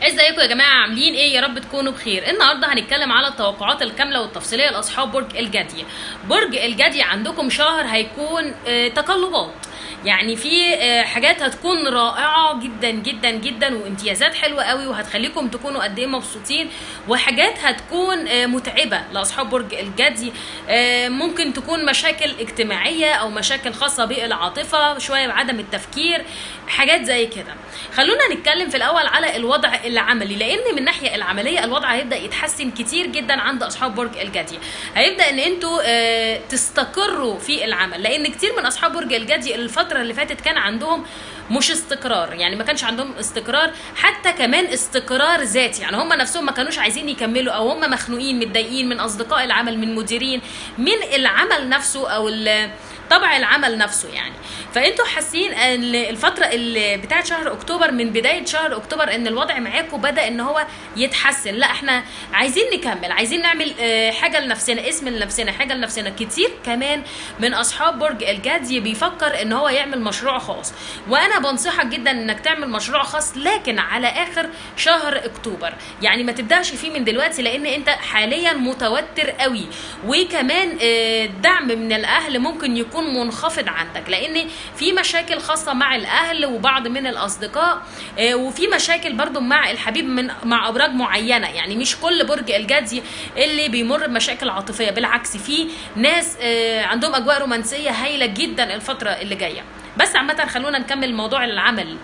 ازيكم يا جماعه عاملين ايه يا رب تكونوا بخير النهارده هنتكلم على التوقعات الكامله والتفصيليه لاصحاب برج الجدي برج الجدي عندكم شهر هيكون آه، تقلبات يعني في آه، حاجات هتكون رائعه جدا جدا جدا وامتيازات حلوه قوي وهتخليكم تكونوا قد ايه مبسوطين وحاجات هتكون آه، متعبه لاصحاب برج الجدي آه، ممكن تكون مشاكل اجتماعيه او مشاكل خاصه بالعاطفه شويه بعدم التفكير حاجات زي كده خلونا نتكلم في الاول على الوضع العملي لان من الناحيه العمليه الوضع هيبدا يتحسن كتير جدا عند اصحاب برج الجدي هيبدا ان انتوا آه، تستقروا في العمل لان كتير من اصحاب برج الجدي الفتره اللي فاتت كان عندهم مش استقرار يعني ما كانش عندهم استقرار حتى كمان استقرار ذاتي يعني هم نفسهم ما كانوش عايزين يكملوا او هم مخنوقين متضايقين من اصدقاء العمل من مديرين من العمل نفسه او ال- طبع العمل نفسه يعني فانتوا حاسين ان الفتره اللي بتاعت شهر اكتوبر من بدايه شهر اكتوبر ان الوضع معاكم بدا ان هو يتحسن لا احنا عايزين نكمل عايزين نعمل آه، حاجه لنفسنا اسم لنفسنا حاجه لنفسنا كتير كمان من اصحاب برج الجدي بيفكر ان هو يعمل مشروع خاص وانا بنصحك جدا انك تعمل مشروع خاص لكن على اخر شهر اكتوبر يعني ما تبداش فيه من دلوقتي لان انت حاليا متوتر قوي وكمان آه، دعم من الاهل ممكن يكون منخفض عندك لان في مشاكل خاصه مع الاهل وبعض من الاصدقاء آه، وفي مشاكل برضو مع الحبيب من مع ابراج معينه يعني مش كل برج الجدي اللي بيمر بمشاكل عاطفيه بالعكس في ناس آه، عندهم اجواء رومانسيه هايله جدا الفتره اللي جايه بس عامه خلونا نكمل موضوع العمل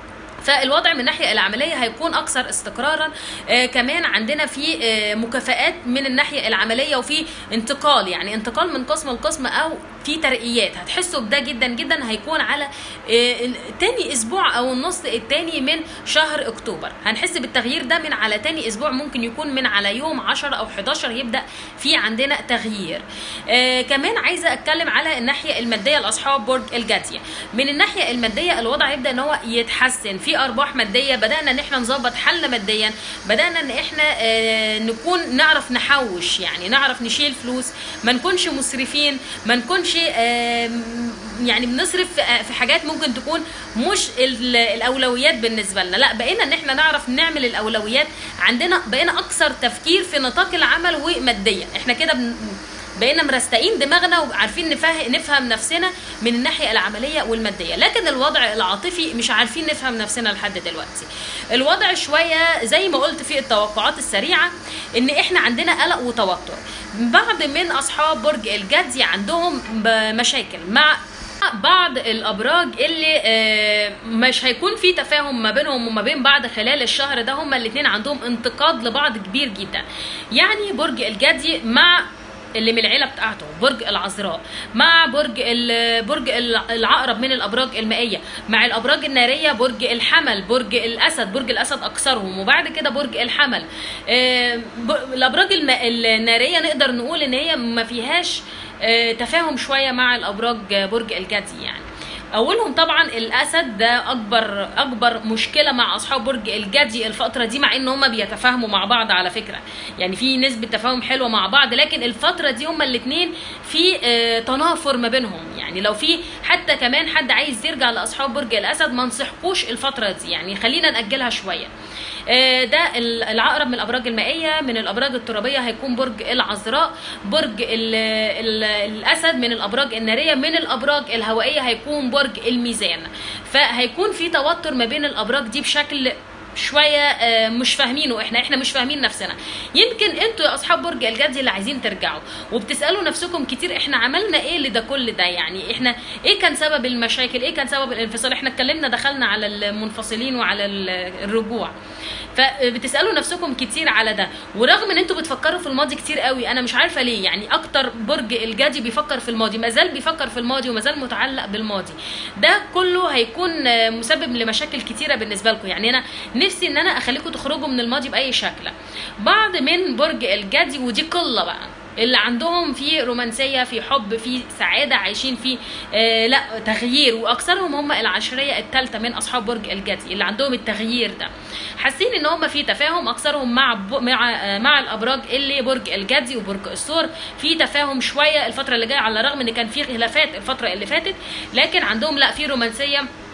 فالوضع من الناحيه العمليه هيكون اكثر استقرارا آه كمان عندنا في آه مكافآت من الناحيه العمليه وفي انتقال يعني انتقال من قسم لقسم او في ترقيات هتحسوا بده جدا جدا هيكون على آه تاني اسبوع او النص التاني من شهر اكتوبر هنحس بالتغيير ده من على تاني اسبوع ممكن يكون من على يوم 10 او 11 يبدا في عندنا تغيير آه كمان عايزه اتكلم على الناحيه الماديه لاصحاب برج الجدي من الناحيه الماديه الوضع يبدا ان هو يتحسن في ارباح ماديه بدانا ان احنا نظبط حالنا ماديا بدانا ان احنا آه نكون نعرف نحوش يعني نعرف نشيل فلوس ما نكونش مسرفين ما نكونش آه يعني بنصرف في- في حاجات ممكن تكون مش ال- الاولويات بالنسبه لنا لا بقينا ان احنا نعرف نعمل الاولويات عندنا بقينا اكثر تفكير في نطاق العمل وماديا احنا كده بن بقينا مرستقين دماغنا وعارفين نفهم نفهم نفسنا من الناحيه العمليه والماديه لكن الوضع العاطفي مش عارفين نفهم نفسنا لحد دلوقتي الوضع شويه زي ما قلت في التوقعات السريعه ان احنا عندنا قلق وتوتر بعض من اصحاب برج الجدي عندهم ب- مشاكل مع بعض الابراج اللي آه، مش هيكون في تفاهم ما بينهم وما بين بعض خلال الشهر ده هما الاثنين عندهم انتقاد لبعض كبير جدا يعني برج الجدي مع اللي من العيله بتاعته برج العذراء مع برج ال- برج الع- العقرب من الابراج المائيه مع الابراج الناريه برج الحمل برج الاسد برج الاسد اكثرهم وبعد كده برج الحمل آه، ب- الابراج الم- الناريه نقدر نقول ان هي ما فيهاش آه، تفاهم شويه مع الابراج برج الجدي يعني اولهم طبعا الاسد ده اكبر اكبر مشكله مع اصحاب برج الجدي الفتره دي مع ان هم بيتفاهموا مع بعض على فكره يعني في نسبه تفاهم حلوه مع بعض لكن الفتره دي هم الاثنين في آه، تنافر ما بينهم يعني لو في حتى كمان حد عايز يرجع لاصحاب برج الاسد ما نصحكوش الفتره دي يعني خلينا ناجلها شويه آه، ده ال- العقرب من الابراج المائيه من الابراج الترابيه هيكون برج العذراء برج ال ال الاسد من الابراج الناريه من الابراج الهوائيه هيكون برج الميزان فهيكون في توتر ما بين الابراج دي بشكل شويه آه، مش فاهمينه احنا احنا مش فاهمين نفسنا يمكن انتوا يا اصحاب برج الجدي اللي عايزين ترجعوا وبتسالوا نفسكم كتير احنا عملنا ايه لده كل ده يعني احنا ايه كان سبب المشاكل ايه كان سبب الانفصال احنا اتكلمنا دخلنا على المنفصلين وعلى ال- الرجوع فبتسالوا نفسكم كتير على ده ورغم ان انتوا بتفكروا في الماضي كتير قوي انا مش عارفه ليه يعني اكتر برج الجدي بيفكر في الماضي ما زال بيفكر في الماضي وما زال متعلق بالماضي ده كله هيكون آه، مسبب لمشاكل كتيره بالنسبه لكم يعني انا نفسي ان انا اخليكم تخرجوا من الماضي باي شكل بعض من برج الجدي ودي قله بقى اللي عندهم في رومانسيه في حب في سعاده عايشين في آه لا تغيير واكثرهم هم العشريه الثالثه من اصحاب برج الجدي اللي عندهم التغيير ده حاسين ان هم في تفاهم اكثرهم مع ب... مع آه مع الابراج اللي برج الجدي وبرج الثور في تفاهم شويه الفتره اللي جايه على الرغم ان كان في خلافات الفتره اللي فاتت لكن عندهم لا في رومانسيه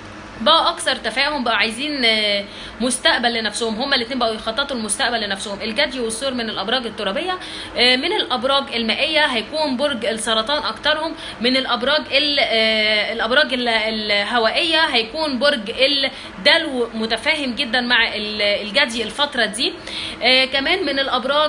بقى اكثر تفاهم بقى عايزين آه، مستقبل لنفسهم هما الاثنين بقوا يخططوا المستقبل لنفسهم الجدي والثور من الابراج الترابيه آه، من الابراج المائيه هيكون برج السرطان اكترهم من الابراج ال- آه، الابراج ال- الهوائيه هيكون برج الدلو متفاهم جدا مع ال- الجدي الفتره دي آه، كمان من الابراج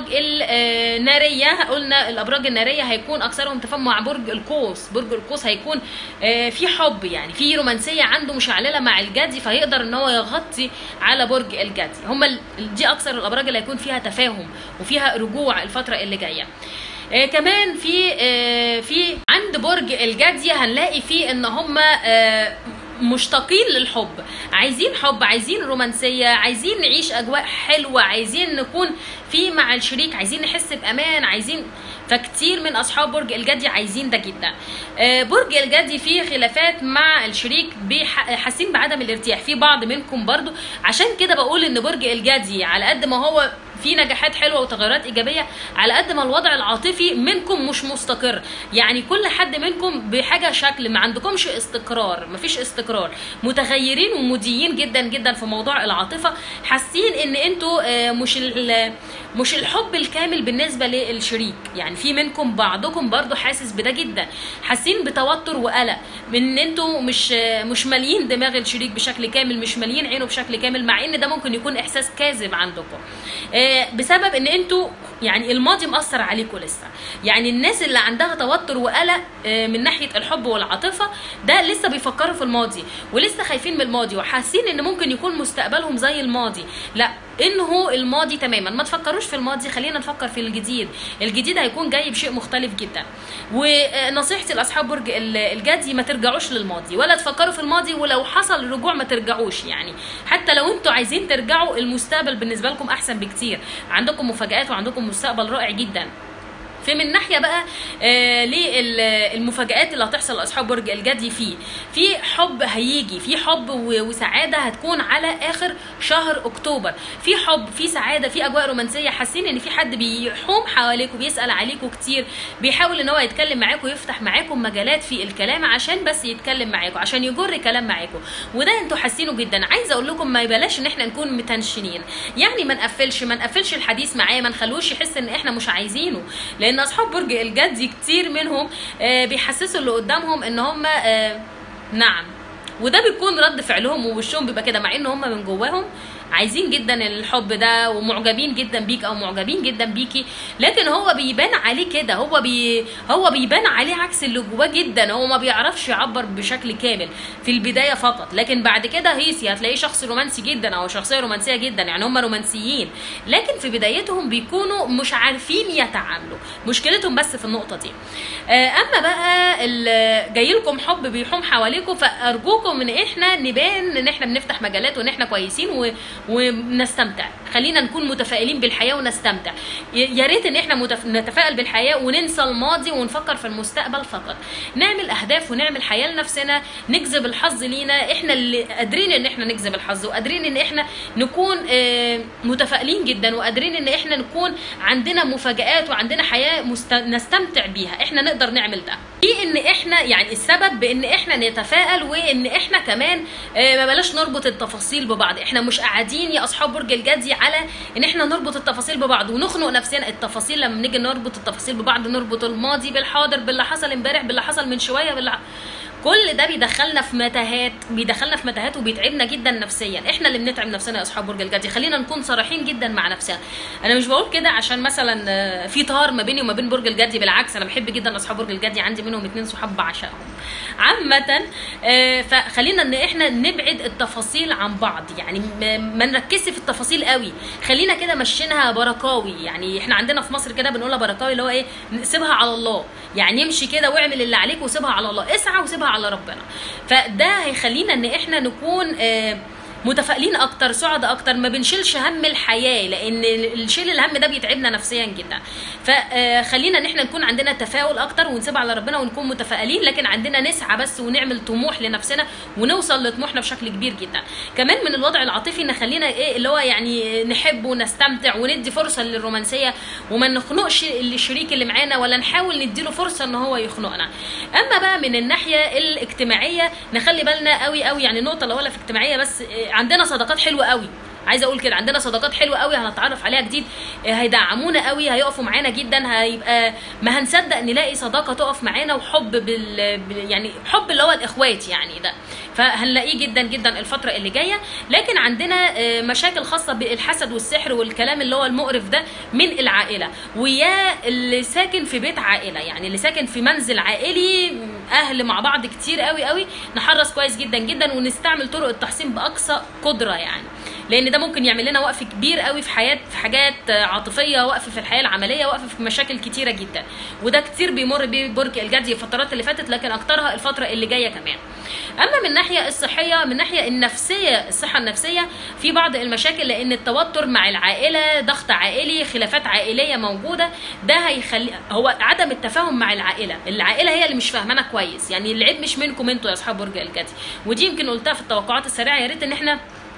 الناريه قلنا الابراج الناريه هيكون اكثرهم تفاهم مع برج القوس برج القوس هيكون آه، في حب يعني في رومانسيه عنده مشعلله مع الجدي فيقدر ان هو يغطي على برج الجدي هم ال- دي اكثر الابراج اللي هيكون فيها تفاهم وفيها رجوع الفتره اللي جايه آه كمان في آه في عند برج الجدي هنلاقي فيه ان هم آه مشتاقين للحب عايزين حب عايزين رومانسيه عايزين نعيش اجواء حلوه عايزين نكون في مع الشريك عايزين نحس بامان عايزين فكتير من اصحاب برج الجدي عايزين ده جدا آه، برج الجدي فيه خلافات مع الشريك بيح- حاسين بعدم الارتياح في بعض منكم برضو عشان كده بقول ان برج الجدي على قد ما هو في نجاحات حلوه وتغيرات ايجابيه على قد ما الوضع العاطفي منكم مش مستقر يعني كل حد منكم بحاجه شكل ما عندكمش استقرار مفيش استقرار متغيرين ومديين جدا جدا في موضوع العاطفه حاسين ان انتوا آه، مش ال- مش الحب الكامل بالنسبه للشريك يعني في منكم بعضكم برضو حاسس بده جدا حاسين بتوتر وقلق من ان انتوا مش آه، مش مالين دماغ الشريك بشكل كامل مش مالين عينه بشكل كامل مع ان ده ممكن يكون احساس كاذب عندكم آه، بسبب ان انتوا يعني الماضي مأثر عليكم لسه يعني الناس اللي عندها توتر وقلق آه، من ناحيه الحب والعاطفه ده لسه بيفكروا في الماضي ولسه خايفين من الماضي وحاسين ان ممكن يكون مستقبلهم زي الماضي لا انهوا الماضي تماما ما تفكروش في الماضي خلينا نفكر في الجديد الجديد هيكون جاي بشيء مختلف جدا ونصيحتي لاصحاب برج ال- الجدي ما ترجعوش للماضي ولا تفكروا في الماضي ولو حصل رجوع ما ترجعوش يعني حتى لو انتوا عايزين ترجعوا المستقبل بالنسبه لكم احسن بكتير عندكم مفاجآت وعندكم مستقبل رائع جدا في من ناحيه بقى آه للمفاجآت اللي هتحصل لاصحاب برج الجدي فيه في حب هيجي في حب و- وسعاده هتكون على اخر شهر اكتوبر في حب في سعاده في اجواء رومانسيه حاسين ان في حد بيحوم حواليكم بيسال عليكم كتير بيحاول ان هو يتكلم معاكم ويفتح معاكم مجالات في الكلام عشان بس يتكلم معاكم عشان يجر كلام معاكم وده انتوا حاسينه جدا عايزه اقول لكم ما بلاش ان احنا نكون متنشنين يعني ما نقفلش ما نقفلش الحديث معاه ما نخلوش يحس ان احنا مش عايزينه لان اصحاب برج الجدي كتير منهم آه، بيحسسوا اللي قدامهم ان هم آه، نعم وده بيكون رد فعلهم ووشهم بيبقى كده مع ان هم من جواهم عايزين جدا الحب ده ومعجبين جدا بيك او معجبين جدا بيكي لكن هو بيبان عليه كده هو بي هو بيبان عليه عكس اللي جواه جدا هو ما بيعرفش يعبر بشكل كامل في البدايه فقط لكن بعد كده هيسي هتلاقيه شخص رومانسي جدا او شخصيه رومانسيه جدا يعني هم رومانسيين لكن في بدايتهم بيكونوا مش عارفين يتعاملوا مشكلتهم بس في النقطه دي آه، اما بقى ال- جاي لكم حب بيحوم حواليكم فارجوكم ان احنا نبان ان احنا بنفتح مجالات وان احنا كويسين و... ونستمتع خلينا نكون متفائلين بالحياه ونستمتع ي- يا ريت ان احنا متف... نتفائل بالحياه وننسى الماضي ونفكر في المستقبل فقط نعمل اهداف ونعمل حياه لنفسنا نجذب الحظ لينا احنا اللي قادرين ان احنا نجذب الحظ وقادرين ان احنا نكون آه، متفائلين جدا وقادرين ان احنا نكون عندنا مفاجآت وعندنا حياه مست... نستمتع بيها احنا نقدر نعمل ده في ان احنا يعني السبب بان احنا نتفائل وان احنا كمان آه، ما بلاش نربط التفاصيل ببعض احنا مش قاعدين يا اصحاب برج الجدي على ان احنا نربط التفاصيل ببعض ونخنق نفسنا التفاصيل لما نيجي نربط التفاصيل ببعض نربط الماضي بالحاضر باللي حصل امبارح باللي حصل من شويه باللي كل ده بيدخلنا في متاهات بيدخلنا في متاهات وبيتعبنا جدا نفسيا احنا اللي بنتعب نفسنا يا اصحاب برج الجدي خلينا نكون صريحين جدا مع نفسنا انا مش بقول كده عشان مثلا آه، في طار ما بيني وما بين برج الجدي بالعكس انا بحب جدا اصحاب برج الجدي عندي منهم اتنين صحاب بعشقهم عامه آه، فخلينا ان احنا نبعد التفاصيل عن بعض يعني ما- ما نركزش في التفاصيل قوي خلينا كده مشينها بركاوي يعني احنا عندنا في مصر كده بنقولها بركاوي اللي هو ايه سيبها على الله يعني امشي كده واعمل اللي عليك وسيبها على الله اسعى وسيبها على ربنا فده هيخلينا ان احنا نكون آه متفائلين اكتر سعداء اكتر ما بنشيلش هم الحياه لان الشيل الهم ده بيتعبنا نفسيا جدا فخلينا ان احنا نكون عندنا تفاؤل اكتر ونسيب على ربنا ونكون متفائلين لكن عندنا نسعى بس ونعمل طموح لنفسنا ونوصل لطموحنا بشكل كبير جدا كمان من الوضع العاطفي نخلينا ايه اللي هو يعني نحب ونستمتع وندي فرصه للرومانسيه وما نخنقش الشريك اللي معانا ولا نحاول نديله فرصه ان هو يخنقنا اما بقى من الناحيه الاجتماعيه نخلي بالنا قوي قوي يعني نقطه الاولى في اجتماعيه بس إيه، عندنا صداقات حلوه قوي عايزه اقول كده عندنا صداقات حلوه قوي هنتعرف عليها جديد إيه، هيدعمونا قوي هيقفوا معانا جدا هيبقى ما هنصدق نلاقي صداقه تقف معانا وحب بال بال- يعني حب اللي هو الاخوات يعني ده فهنلاقيه جدا جدا الفتره اللي جايه لكن عندنا آه، مشاكل خاصه بالحسد والسحر والكلام اللي هو المقرف ده من العائله ويا اللي ساكن في بيت عائله يعني اللي ساكن في منزل عائلي اهل مع بعض كتير قوي قوي نحرص كويس جدا جدا ونستعمل طرق التحصين باقصى قدره يعني لان ده ممكن يعمل لنا وقف كبير قوي في حياه في حاجات عاطفيه وقف في الحياه العمليه وقف في مشاكل كتيره جدا وده كتير بيمر بيه برج الجدي الفترات اللي فاتت لكن اكترها الفتره اللي جايه كمان اما من الناحيه الصحيه من الناحيه النفسيه الصحه النفسيه في بعض المشاكل لان التوتر مع العائله ضغط عائلي خلافات عائليه موجوده ده هيخلي هو عدم التفاهم مع العائله العائله هي اللي مش فاهمانا كويس يعني العيب مش منكم انتوا يا اصحاب برج الجدي ودي يمكن قلتها في التوقعات السريعه يا ريت ان احنا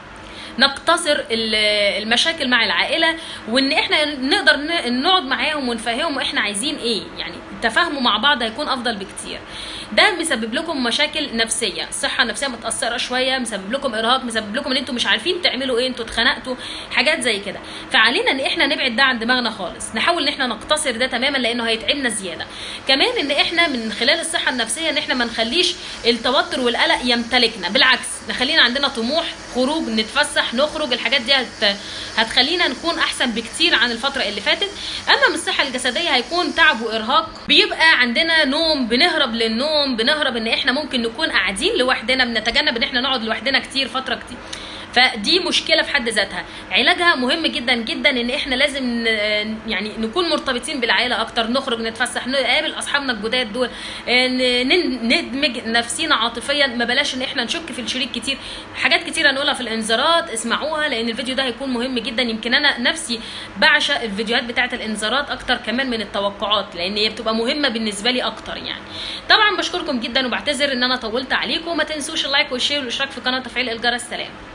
نقتصر ال- المشاكل مع العائله وان احنا نقدر ن- نقعد معاهم ونفهمهم احنا عايزين ايه يعني التفاهم مع بعض هيكون افضل بكتير ده مسبب لكم مشاكل نفسيه الصحه النفسيه متاثره شويه مسبب لكم ارهاق مسبب لكم ان انتوا مش عارفين تعملوا ايه انتوا اتخنقتوا حاجات زي كده فعلينا ان احنا نبعد ده عن دماغنا خالص نحاول ان احنا نقتصر ده تماما لانه هيتعبنا زياده كمان ان احنا من خلال الصحه النفسيه ان احنا ما نخليش التوتر والقلق يمتلكنا بالعكس نخلينا عندنا طموح خروج نتفسح نخرج الحاجات دي هت... هتخلينا نكون احسن بكتير عن الفتره اللي فاتت اما من الصحه الجسديه هيكون تعب وارهاق بيبقى عندنا نوم بنهرب للنوم بنهرب ان احنا ممكن نكون قاعدين لوحدنا بنتجنب ان احنا نقعد لوحدنا كتير فتره كتير فدي مشكله في حد ذاتها علاجها مهم جدا جدا ان احنا لازم ن- يعني نكون مرتبطين بالعائله اكتر نخرج نتفسح نقابل اصحابنا الجداد دول ن- ن- ندمج نفسينا عاطفيا ما بلاش ان احنا نشك في الشريك كتير حاجات كتير هنقولها في الانذارات اسمعوها لان الفيديو ده هيكون مهم جدا يمكن انا نفسي بعشق الفيديوهات بتاعه الانذارات اكتر كمان من التوقعات لان هي بتبقى مهمه بالنسبه لي اكتر يعني طبعا بشكركم جدا وبعتذر ان انا طولت عليكم وما تنسوش اللايك والشير والاشتراك في قناه تفعيل الجرس سلام